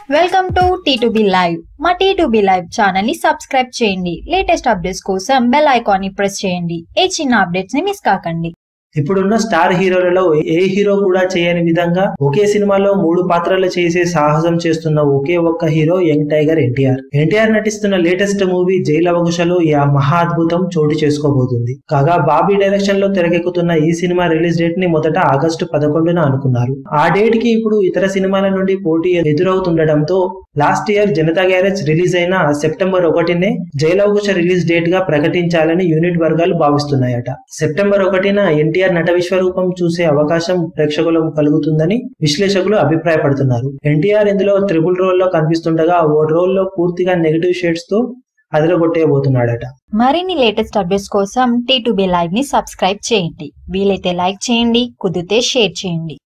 welcome to T live మా T live channel ని subscribe చేయండి లేటెస్ట్ అప్డేట్స్ కోసం బెల్ ఐకాన్ ని ప్రెస్ చేయండి ఏ చిన్న అప్డేట్స్ ని మిస్ కాకండి ఇప్పుడున్న స్టార్ హీరోలలో ఏ హీరో కూడా చేయని విధంగా ఒకే సినిమాలో మూడు పాత్రలు చేసే సాహసం చేస్తున్న ఒకే ఒక్క hero young tiger NTR NTR నటిస్తున్న లేటెస్ట్ మూవీ జైలవకుశలో ఈ మహా అద్భుతం చోటు చేసుకోబోతుంది కాగా బాబీ డైరెక్షన్ లో తెరకెక్కుతున్న ఈ సినిమా రిలీజ్ డేట్ ని మొదట ఆగస్టు పదకొండున అనుకున్నారు ఆ డేట్ కి ఇప్పుడు ఇతర సినిమాల నుండి పోటీ ఎదురవుతుండటంతో last year Janatha Garage release అయిన సెప్టెంబర్ ఒకటినే జైలవకుశ రిలీజ్ డేట్ గా ప్రకటించాలని యూనిట్ వర్గాలు భావిస్తున్నాయట సెప్టెంబర్ ఒకటిన ఎన్టీఆర్ నట విశ్వరూపం చూసే అవకాశం ప్రేక్షకులకు కలుగుతుందని విశ్లేషకులు అభిప్రాయపడుతున్నారు ఎన్టీఆర్ ఇందులో త్రిబుల్ రోల్ లో కనిపిస్తుండగా ఓ రోల్ లో పూర్తిగా నెగిటివ్ షేడ్స్ తో అదరగొట్టేయబోతున్నాడట మరిన్ని లేటెస్ట్ అప్డేట్స్ కోసం టీ లైవ్ ని సబ్స్క్రైబ్ చేయండి వీలైతే లైక్ చేయండి కుదిరితే షేర్ చేయండి